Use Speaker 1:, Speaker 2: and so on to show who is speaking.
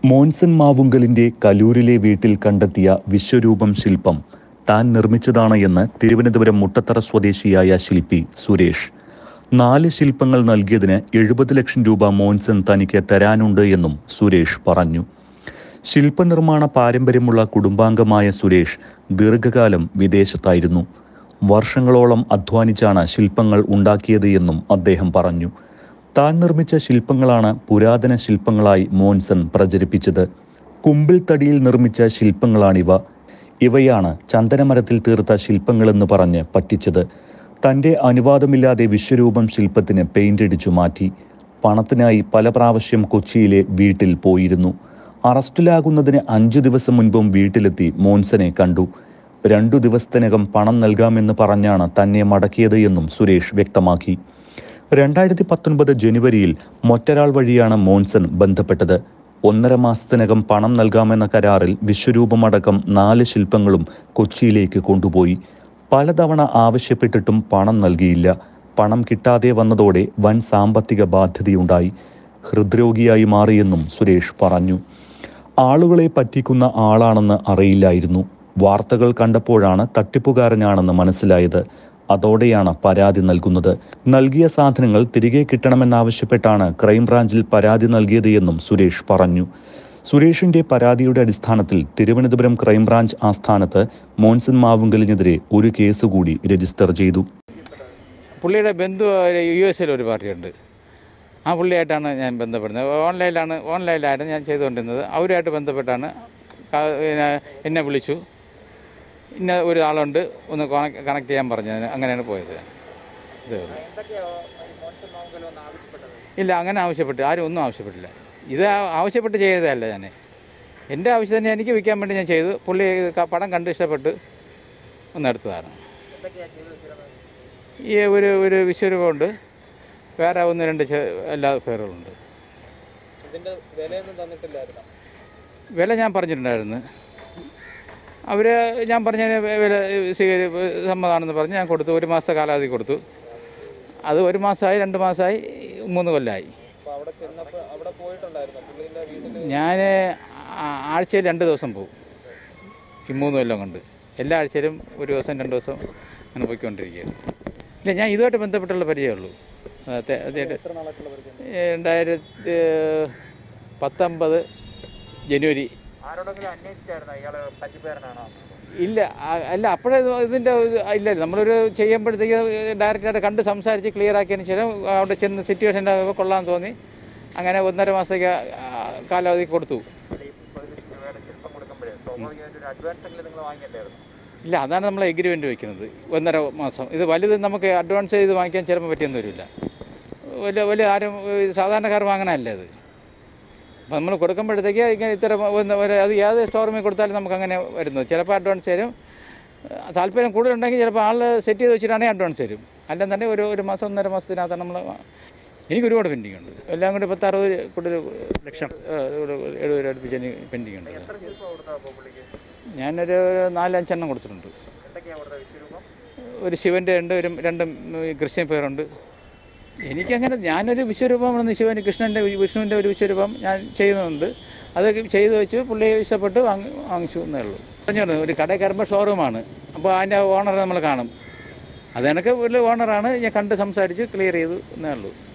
Speaker 1: മോൻസൺ മാവുങ്കലിന്റെ കലൂരിലെ വീട്ടിൽ കണ്ടെത്തിയ വിശ്വരൂപം ശില്പം താൻ നിർമ്മിച്ചതാണ് എന്ന് തിരുവനന്തപുരം മുട്ടത്തറ സ്വദേശിയായ ശില്പി സുരേഷ് നാല് ശില്പങ്ങൾ നൽകിയതിന് എഴുപത് ലക്ഷം രൂപ മോൻസൺ തനിക്ക് തരാനുണ്ട് എന്നും സുരേഷ് പറഞ്ഞു ശില്പനിർമ്മാണ പാരമ്പര്യമുള്ള കുടുംബാംഗമായ സുരേഷ് ദീർഘകാലം വിദേശത്തായിരുന്നു വർഷങ്ങളോളം അധ്വാനിച്ചാണ് ശില്പങ്ങൾ ഉണ്ടാക്കിയത് എന്നും അദ്ദേഹം പറഞ്ഞു താൻ നിർമ്മിച്ച ശില്പങ്ങളാണ് പുരാതന ശില്പങ്ങളായി മോൻസൺ പ്രചരിപ്പിച്ചത് കുമ്പിൾ തടിയിൽ നിർമ്മിച്ച ശില്പങ്ങളാണിവ ഇവയാണ് ചന്ദനമരത്തിൽ തീർത്ത ശില്പങ്ങളെന്ന് പറഞ്ഞ് പറ്റിച്ചത് തന്റെ അനുവാദമില്ലാതെ വിശ്വരൂപം ശില്പത്തിന് പെയിന്റ് അടിച്ചു മാറ്റി പണത്തിനായി പല പ്രാവശ്യം കൊച്ചിയിലെ വീട്ടിൽ പോയിരുന്നു അറസ്റ്റിലാകുന്നതിന് അഞ്ചു ദിവസം മുൻപും വീട്ടിലെത്തി മോൻസനെ കണ്ടു രണ്ടു ദിവസത്തിനകം പണം നൽകാമെന്ന് പറഞ്ഞാണ് തന്നെ മടക്കിയത് എന്നും സുരേഷ് വ്യക്തമാക്കി രണ്ടായിരത്തി പത്തൊൻപത് ജനുവരിയിൽ മറ്റൊരാൾ വഴിയാണ് മോൻസൺ ബന്ധപ്പെട്ടത് ഒന്നര മാസത്തിനകം പണം നൽകാമെന്ന കരാറിൽ വിശ്വരൂപമടക്കം നാല് ശില്പങ്ങളും കൊച്ചിയിലേക്ക് കൊണ്ടുപോയി പലതവണ ആവശ്യപ്പെട്ടിട്ടും പണം നൽകിയില്ല പണം കിട്ടാതെ വന്നതോടെ വൻ സാമ്പത്തിക ബാധ്യതയുണ്ടായി ഹൃദ്രോഗിയായി മാറിയെന്നും സുരേഷ് പറഞ്ഞു ആളുകളെ പറ്റിക്കുന്ന ആളാണെന്ന് അറിയില്ലായിരുന്നു വാർത്തകൾ കണ്ടപ്പോഴാണ് തട്ടിപ്പുകാരനാണെന്ന് മനസ്സിലായത് അതോടെയാണ് പരാതി നൽകുന്നത് നൽകിയ സാധനങ്ങൾ തിരികെ കിട്ടണമെന്നാവശ്യപ്പെട്ടാണ് ക്രൈംബ്രാഞ്ചിൽ പരാതി നൽകിയത് എന്നും സുരേഷ് പറഞ്ഞു സുരേഷിന്റെ പരാതിയുടെ അടിസ്ഥാനത്തിൽ തിരുവനന്തപുരം ക്രൈംബ്രാഞ്ച് ആസ്ഥാനത്ത് മോൻസൺ മാവുങ്കലിനെതിരെ ഒരു കേസ് കൂടി രജിസ്റ്റർ ചെയ്തു
Speaker 2: പുള്ളിയുടെ ബന്ധു യു എസിൽ ഒരു പാർട്ടിയുണ്ട് ആ പുള്ളിയായിട്ടാണ് ഞാൻ ബന്ധപ്പെടുന്നത് ഓൺലൈനിലാണ് ഓൺലൈനിലായിരുന്നു ഞാൻ ചെയ്തുകൊണ്ടിരുന്നത് അവരുമായിട്ട് ബന്ധപ്പെട്ടാണ് ക- പിന്നെ എന്നെ വിളിച്ചു ഇന്ന ഒരു ആളുണ്ട് ഒന്ന് കണക്ട് ചെയ്യാൻ പറഞ്ഞു അങ്ങനെയാണ് പോയത് ഇതേ ഉള്ളൂ. ഇല്ല അങ്ങനെ ആവശ്യപ്പെട്ട് ആരും ഒന്നും ആവശ്യപ്പെട്ടില്ല ഇത് ആ- ആവശ്യപ്പെട്ട് ചെയ്തതല്ല ഞാൻ എൻ്റെ ആവശ്യത്തിന് എനിക്ക് വിൽക്കാൻ വേണ്ടി ഞാൻ ചെയ്തു പുള്ളി ഇത് ക- പടം കണ്ട് ഇഷ്ടപ്പെട്ട് ഒന്ന് എടുത്തതാണ് ഈ ഒരു ഒരു വിശ്വരൂപമുണ്ട് വേറെ ഒന്ന് രണ്ട് ചെ- എല്ലാ പേരുകളുണ്ട്
Speaker 3: ഇതിന്റെ വിലയൊന്നും തന്നിട്ടില്ലായിരുന്നു
Speaker 2: വില ഞാൻ പറഞ്ഞിട്ടുണ്ടായിരുന്നു അവർ ഞാൻ പറഞ്ഞ വില സ്വീകരി സമ്മതമാണെന്ന് പറഞ്ഞ് ഞാൻ കൊടുത്തു ഒരു മാസത്തെ കാലാവധി കൊടുത്തു അത് ഒരു മാസമായി രണ്ട് മാസമായി മൂന്ന് കൊല്ലമായി
Speaker 3: അപ്പൊ അവിടെ ചെന്നപ്പോ അവിടെ പോയിട്ടുണ്ടായിരുന്നു പുള്ളിന്റെ വീട്ടില്
Speaker 2: ഞാൻ ആഴ്ചയിൽ രണ്ട് ദിവസം പോകും ഈ മൂന്ന് കൊല്ലം കൊണ്ട് എല്ലാ ആഴ്ചയിലും ഒരു ദിവസം രണ്ട് ദിവസം അങ്ങനെ പോയിക്കൊണ്ടിരിക്കുകയാണ് ഇല്ല ഞാൻ ഇതുമായിട്ട് ബന്ധപ്പെട്ടുള്ള പരിചയമുള്ളൂ അതെ അതെ
Speaker 3: എത്ര നാളായിട്ടുള്ള പരിചയം
Speaker 2: രണ്ടായിരത്തി പത്തൊമ്പത് ജനുവരി
Speaker 3: ആരോടെങ്കിലും അന്വേഷിച്ചായിരുന്നു ഇയാള് പഞ്ചുപേരനാണോ
Speaker 2: ഇല്ല ആ- അല്ല അപ്പോഴേ ഇതിൻ്റെ ഇല്ല നമ്മളൊരു ചെയ്യുമ്പോഴത്തേക്ക് ഡയറക്റ്റായിട്ട് കണ്ട് സംസാരിച്ച് ക്ലിയർ ആക്കിയതിന് ശേഷം അവിടെ ചെന്ന് സിറ്റുവേഷൻ്റെ കൊള്ളാൻ തോന്നി അങ്ങനെ ഒന്നര മാസത്തേക്ക് ആ, കാലാവധി കൊടുത്തു
Speaker 3: ഈ മുപ്പത് ലക്ഷം രൂപയുടെ ശില്പം കൊടുക്കുമ്പോഴേ സ്വാഭാവികമായിട്ട് ഒരു അഡ്വാൻസ് എങ്കിലും നിങ്ങൾ വാങ്ങിയല്ലായിരുന്നു
Speaker 2: ഇല്ല അതാണ് നമ്മൾ എഗ്രിമെൻ്റ് വെക്കുന്നത് ഒന്നര മാസം ഇത് വലുത് നമുക്ക് അഡ്വാൻസ് ചെയ്ത് വാങ്ങിക്കാൻ ചിലപ്പോൾ പറ്റിയെന്ന് വരില്ല വലിയ വലിയ ആരും ഈ സാധാരണക്കാർ വാങ്ങണമല്ലേ അത് അപ്പോൾ നമ്മൾ കൊടുക്കുമ്പോഴത്തേക്ക് ഇങ്ങനെ ഇത്ര ഒന്ന് ഒരു അത് ഏത് സ്റ്റോറൂമിൽ കൊടുത്താലും നമുക്ക് അങ്ങനെ വരുന്നത് ചിലപ്പോൾ അഡ്വാൻസ് തരും ആ, താല്പര്യം കൂടുതലുണ്ടെങ്കിൽ ചിലപ്പോൾ ആൾ സെറ്റ് ചെയ്ത് വെച്ചിട്ടാണെങ്കിൽ അഡ്വാൻസ് തരും അല്ലെന്നുണ്ടെങ്കിൽ ഒരു ഒരു മാസം ഒന്നര മാസത്തിനകത്താണ് നമ്മൾ എനിക്ക് ഒരുപാട് പെൻഡിങ് ഉണ്ട് എല്ലാം കൂടി പത്ത് അറുപത് കൂടുതൽ ലക്ഷം ആ, ഒരു എഴുപത് രൂപ അടുപ്പിച്ച് എനിക്ക് പെൻഡിങ് ഉണ്ട്
Speaker 3: എത്ര ശില്പം കൊടുത്താ അപ്പൊ പുള്ളിക്ക്
Speaker 2: ഞാനൊരു നാലഞ്ചെണ്ണം കൊടുത്തിട്ടുണ്ട്
Speaker 3: എന്തൊക്കെയാ കൊടുത്ത വിശ്വരൂപം
Speaker 2: ഒരു ശിവൻ്റെ ഉണ്ട് ഒരു രണ്ടും ഈ ക്രിസ്ത്യൻ പേരുണ്ട് എനിക്കങ്ങനെ ഞാനൊരു വിശ്വരൂപമാണ് ശിവന് കൃഷ്ണൻ്റെ വിഷ്ണുവിൻ്റെ ഒരു വിശ്വരൂപം ഞാൻ ചെയ്യുന്നുണ്ട് അത് ചെയ്തു വെച്ച് പുള്ളി ഇഷ്ടപ്പെട്ട് വാങ്ങി വാങ്ങിച്ചു എന്നേ ഉള്ളൂ പറഞ്ഞു ഒരു കടയിൽ കയറുമ്പോൾ ഷോറൂമാണ് അപ്പോൾ അതിൻ്റെ ഓണർ നമ്മൾ കാണും അത് കണക്ക് വലിയ ഓണറാണ് ഞാൻ കണ്ട് സംസാരിച്ച് ക്ലിയർ ചെയ്തു എന്നേ ഉള്ളൂ